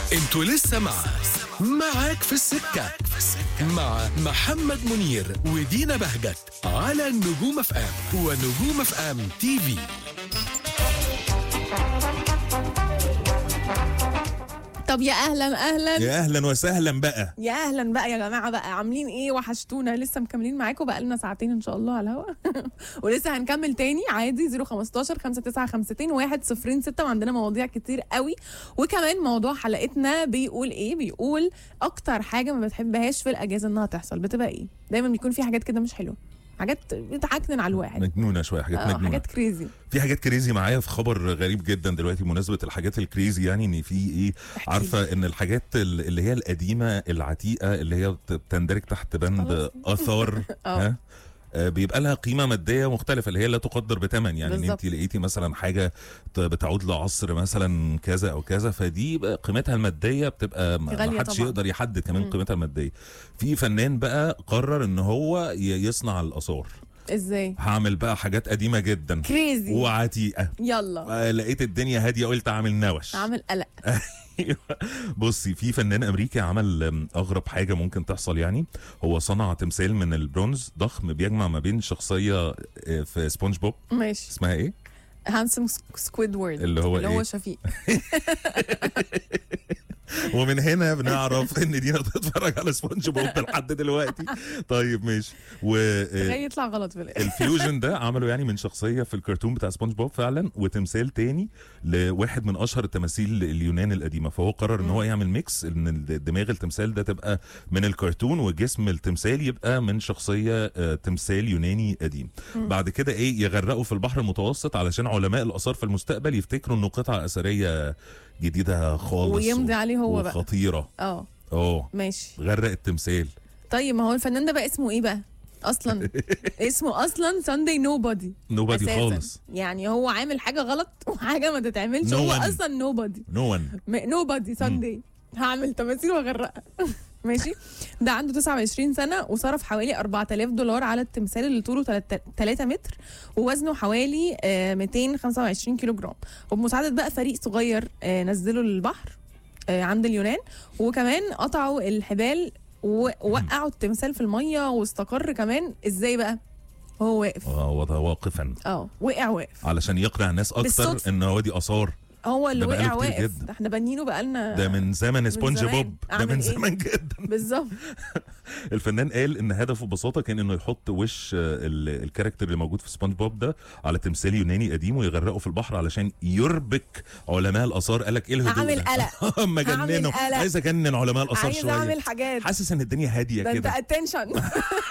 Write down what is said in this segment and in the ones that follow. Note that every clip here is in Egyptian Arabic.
انتوا لسه مع معاك في السكة مع محمد منير ودينا بهجت على النجوم اف ام ونجوم اف ام تي في طب يا اهلا اهلا يا اهلا وسهلا بقى يا اهلا بقى يا جماعه بقى عاملين ايه وحشتونا لسه مكملين معاكم بقى لنا ساعتين ان شاء الله على الهوا ولسه هنكمل تاني عادي 015 5952 106 وعندنا مواضيع كتير قوي وكمان موضوع حلقتنا بيقول ايه بيقول اكتر حاجه ما بتحبهاش في الاجازه انها تحصل بتبقى ايه دايما بيكون في حاجات كده مش حلوه حاجات بتعكنن على الواحد مجنونه شويه حاجات اه مجنونه حاجات كريزي في حاجات كريزي معايا في خبر غريب جدا دلوقتي بمناسبه الحاجات الكريزي يعني ان في ايه احكي عارفه ان الحاجات ال- اللي هي القديمه العتيقه اللي هي بت- بتندرج تحت بند خلاص. اثار اه. ها آه، بيبقى لها قيمه ماديه مختلفه اللي هي لا تقدر بثمن يعني ان بالظبط. انت لقيتي مثلا حاجه ت- بتعود لعصر مثلا كذا او كذا فدي بقى قيمتها الماديه بتبقى ما غالية ما حدش طبعاً. يقدر يحدد كمان مم. قيمتها الماديه في فنان بقى قرر ان هو ي- يصنع الاثار ازاي هعمل بقى حاجات قديمه جدا كريزي وعتيقه يلا آه، لقيت الدنيا هاديه قلت اعمل نوش عامل قلق بصي في فنان امريكي عمل آم، اغرب حاجه ممكن تحصل يعني هو صنع تمثال من البرونز ضخم بيجمع ما بين شخصيه آه، في سبونج بوب ماشي اسمها ايه هانسم سكويد وورد اللي هو اللي إيه؟ هو شفيق ومن هنا بنعرف ان دينا بتتفرج على سبونج بوب لحد دلوقتي طيب ماشي و آه، تخيل يطلع غلط في الاخر الفيوجن ده عملوا يعني من شخصيه في الكرتون بتاع سبونج بوب فعلا وتمثال تاني لواحد من اشهر التماثيل اليونان القديمه فهو قرر ان هو يعمل ميكس ان ال- دماغ التمثال ده تبقى من الكرتون وجسم التمثال يبقى من شخصيه آه، تمثال يوناني قديم بعد كده ايه يغرقوا في البحر المتوسط علشان علماء الاثار في المستقبل يفتكروا انه قطعه اثريه جديده خالص ويمضي عليه هو بقى. خطيره اه اه ماشي غرق التمثال طيب ما هو الفنان ده بقى اسمه ايه بقى اصلا اسمه اصلا ساندي نو بودي نوبادي خالص يعني هو عامل حاجه غلط وحاجه ما تتعملش No هو one. اصلا نو بودي نو ون نو بودي ساندي هعمل تماثيل واغرقها ماشي ده عنده 29 سنه وصرف حوالي 4000 دولار على التمثال اللي طوله 3 متر ووزنه حوالي آه، 225 كيلو جرام وبمساعده بقى فريق صغير آه، نزله للبحر آه، عند اليونان وكمان قطعوا الحبال ووقعوا التمثال في الميه واستقر كمان ازاي بقى هو واقف واقفا اه وقع واقف علشان يقنع الناس اكتر بالصدفة. ان هو دي اثار هو اللي ده بقاله وقع كتير واقف جدا. ده احنا بنينه بقالنا ده من زمن سبونج زمان. بوب ده أعمل من إيه؟ زمان جدا بالظبط الفنان قال ان هدفه ببساطه كان انه يحط وش آه، ال- الكاركتر اللي موجود في سبونج بوب ده على تمثال يوناني قديم ويغرقه في البحر علشان يربك علماء الاثار قال لك ايه الهدوء هعمل ده؟ قلق. اما هعمل جننه قلق. عايز اجنن علماء الاثار عايز شويه اعمل حاجات حاسس ان الدنيا هاديه ده انت كده اتنشن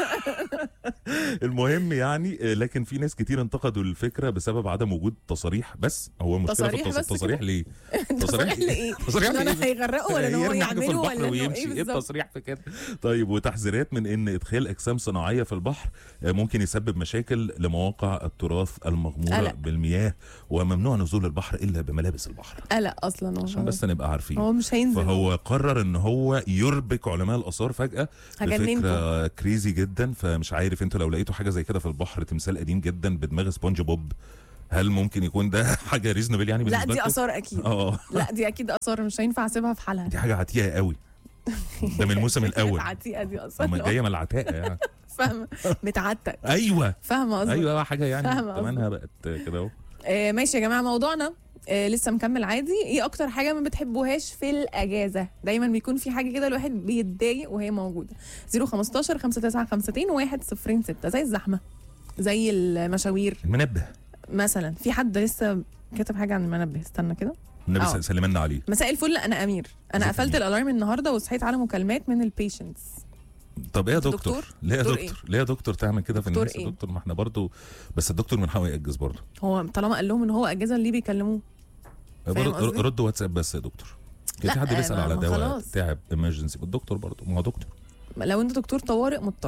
المهم يعني آه، لكن في ناس كتير انتقدوا الفكره بسبب عدم وجود تصاريح بس هو المشكله في تصاريح التص- بس كده؟ التصاريح ليه تصريح لايه؟ تصريح ان انا لإيه؟ هيغرقوا ولا ان هو يرمي حاجة في يعملوا البحر ولا انه ويمشي ايه ايه بالظبط التصريح في كده طيب وتحذيرات من ان ادخال اجسام صناعيه في البحر آه، ممكن يسبب مشاكل لمواقع التراث المغموره قلق. بالمياه وممنوع نزول البحر الا بملابس البحر قلق اصلا عشان هو بس نبقى عارفين هو مش هينزل فهو قرر ان هو يربك علماء الاثار فجاه هجننكم. بفكره كريزي جدا فمش عارف انتوا لو لقيتوا حاجه زي كده في البحر تمثال قديم جدا بدماغ سبونج بوب هل ممكن يكون ده حاجه ريزنبل يعني لا بالنسبه دي لكم؟ اثار اكيد اه لا دي اكيد اثار مش هينفع اسيبها في حالها دي حاجه عتيقه قوي ده من الموسم الاول عتيقه دي أما اصلا جايه من العتاقه يعني فاهمه متعتق ايوه فاهمه قصدك ايوه حاجه يعني فاهمة تمنها بقت كده اهو آه ماشي يا جماعه موضوعنا آه لسه مكمل عادي ايه اكتر حاجه ما بتحبوهاش في الاجازه دايما بيكون في حاجه كده الواحد بيتضايق وهي موجوده 015 5952 106 زي الزحمه زي المشاوير المنبه مثلا في حد لسه كاتب حاجه عن المنبه استنى كده النبي آه. سلمنا عليه مساء الفل انا امير انا ازيك يا قفلت أمير؟ الالارم النهارده وصحيت على مكالمات من البيشنتس طب ايه يا أنت دكتور؟ دكتور؟ ليه يا دكتور دكتور؟ ليه يا دكتور تعمل كده في دكتور الناس يا إيه؟ دكتور ما احنا برضو بس الدكتور من حقه يأجز برضو هو طالما قال لهم ان هو اجازه ليه بيكلموه فاهم برضو قصدي؟ رد واتساب بس يا دكتور كان في لا، حد بيسأل ما- على ما دواء خلاص. تعب ايمرجنسي الدكتور برضو ما هو دكتور لو انت دكتور طوارئ مضطر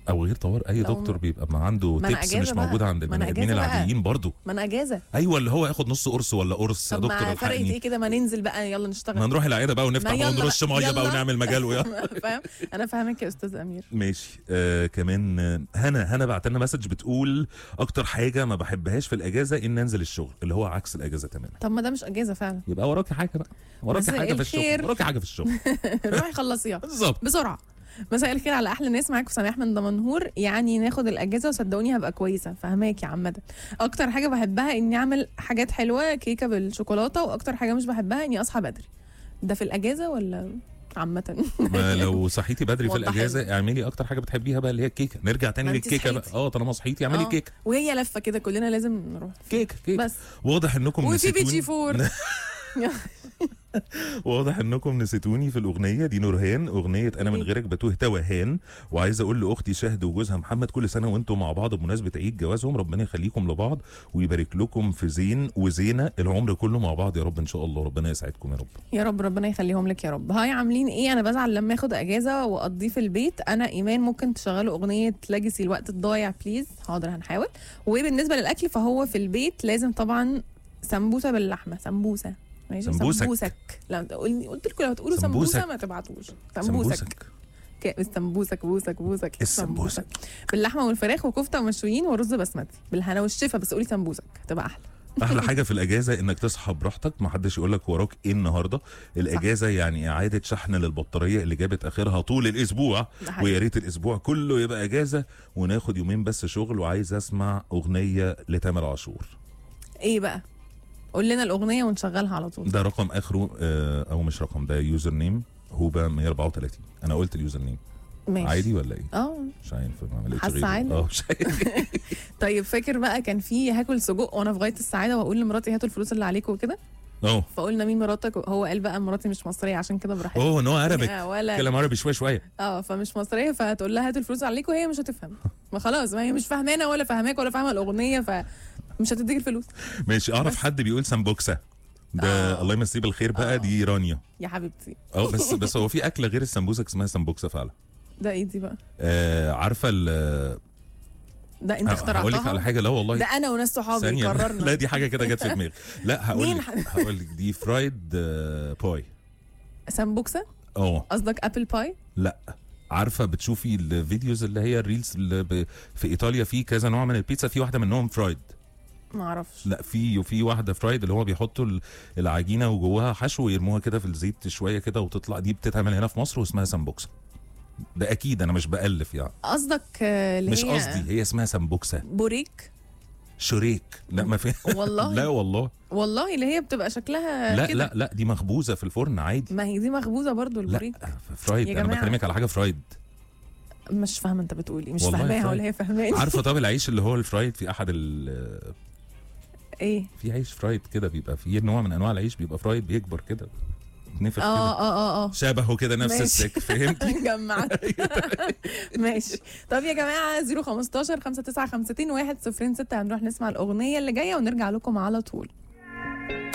او غير طوارئ اي لو- دكتور بيبقى ما عنده ما أنا تيبس أجازة مش بقى. موجوده عند ما أنا البني ادمين أجازة بقى. العاديين برضو ما انا اجازه ايوه اللي هو ياخد نص قرص ولا قرص يا طب دكتور ما فرقت الحقني ايه كده ما ننزل بقى يلا ما نشتغل نروح العياده بقى ونفتح ما بقى يلا ونرش بقى، ميه بقى يلا. ونعمل مجال ويا فاهم انا فاهمك يا استاذ امير ماشي آه كمان آه، هنا هنا بعت لنا مسج بتقول اكتر حاجه ما بحبهاش في الاجازه ان انزل الشغل اللي هو عكس الاجازه تماما طب ما ده مش اجازه فعلا يبقى وراكي حاجه بقى وراكي مساء حاجه في الشغل الخير. وراكي حاجه في الشغل روحي خلصيها بالظبط بسرعه مساء الخير على احلى ناس معاكم سماح من دمنهور يعني ناخد الاجازه وصدقوني هبقى كويسه فهماك يا عمدا اكتر حاجه بحبها اني اعمل حاجات حلوه كيكه بالشوكولاته واكتر حاجه مش بحبها اني اصحى بدري ده في الاجازه ولا عامه ما لو صحيتي بدري في وضحي الاجازه اعملي اكتر حاجه بتحبيها بقى اللي هي الكيكه نرجع تاني ما انت للكيكه بقى صحيتي. اه طالما صحيتي اعملي آه. كيكه وهي لفه كده كلنا لازم نروح كيكه كيكه بس واضح انكم وفي بي جي نسيتوني فور واضح انكم نسيتوني في الاغنيه دي نورهان اغنيه انا من إيه؟ غيرك بتوه توهان وعايز اقول لاختي شهد وجوزها محمد كل سنه وانتم مع بعض بمناسبه عيد جوازهم ربنا يخليكم لبعض ويبارك لكم في زين وزينه العمر كله مع بعض يا رب ان شاء الله ربنا يسعدكم يا رب يا رب ربنا يخليهم لك يا رب هاي عاملين ايه انا بزعل لما اخد اجازه واقضيه في البيت انا ايمان ممكن تشغلوا اغنيه ليجاسي الوقت الضايع بليز حاضر هنحاول وبالنسبه للاكل فهو في البيت لازم طبعا سمبوسه باللحمه سمبوسه ماشي سمبوسك. سمبوسك لا قلت قلت لكم لو تقولوا سمبوسك. سمبوسه ما تبعتوش سمبوسك ك- السمبوسك بوسك بوسك السمبوسك. باللحمه والفراخ وكفته ومشويين ورز بسمتي بالهنا والشفا بس قولي سمبوسك هتبقى احلى احلى حاجه في الاجازه انك تصحى براحتك ما حدش يقول لك وراك ايه النهارده الاجازه يعني اعاده شحن للبطاريه اللي جابت اخرها طول الاسبوع ده حقيقي. ويا ريت الاسبوع كله يبقى اجازه وناخد يومين بس شغل وعايز اسمع اغنيه لتامر عاشور ايه بقى قول لنا الاغنيه ونشغلها على طول ده رقم اخره آه، او مش رقم ده يوزر نيم هوبا 134 انا قلت اليوزر نيم ماشي عادي ولا ايه اه مش عارف ما لقيتش حاسة غيره. عادي. اه مش عارف. طيب فاكر بقى كان في هاكل سجق وانا في غايه السعاده واقول لمراتي هاتوا الفلوس اللي عليكم وكده اه فقلنا مين مراتك هو قال بقى مراتي مش مصريه عشان كده براحتها اوه نو عربي يا ولا كلام عربي شويه شويه اه فمش مصريه فهتقول لها هاتوا الفلوس عليكم وهي مش هتفهم ما خلاص ما هي مش فاهمانا ولا فاهماك ولا فاهمه الاغنيه فمش هتديك الفلوس ماشي اعرف بس. حد بيقول سمبوكسه ده آه. الله يمسيه بالخير بقى آه. دي رانيا يا حبيبتي اه بس بس هو في اكله غير السمبوسك اسمها سمبوكسه فعلا ده ايه دي بقى آه عارفه ال ده انت هقول لك على اخترعتها حاجه لا والله ده انا وناس صحابي ثانية قررنا لا دي حاجة كده جت في دماغي لا هقول مين لك ح- هقول لك دي فرايد آه، باي سمبوكسه اه قصدك ابل باي لا عارفة بتشوفي الفيديوز اللي هي الريلز اللي ب... في ايطاليا في كذا نوع من البيتزا في واحدة منهم فرايد ما اعرفش لا في في واحدة فرايد اللي هو بيحطوا ال- العجينة وجواها حشو ويرموها كده في الزيت شوية كده وتطلع دي بتتعمل هنا في مصر واسمها سمبوكسة ده اكيد انا مش بألف يعني قصدك آه، اللي مش هي قصدي هي اسمها سمبوكسة بوريك شريك لا ما في والله لا والله والله اللي هي بتبقى شكلها لا كده لا لا دي مخبوزة في الفرن عادي ما هي دي مخبوزه برضو البوريك لا فرايد يا انا جماعة. بكلمك على حاجة فرايد مش فاهمه انت بتقول ايه مش والله فاهماها فرايد. ولا هي فاهماني عارفه طب العيش اللي هو الفرايد في احد ال ايه في عيش فرايد كده بيبقى فيه نوع من انواع العيش بيبقى فرايد بيكبر كده نفخ اه كده اه اه اه شبهه كده نفس ماشي. السك فهمتي جمعت ماشي طب يا جماعه 015 59 1 06 هنروح نسمع الاغنيه اللي جايه ونرجع لكم على طول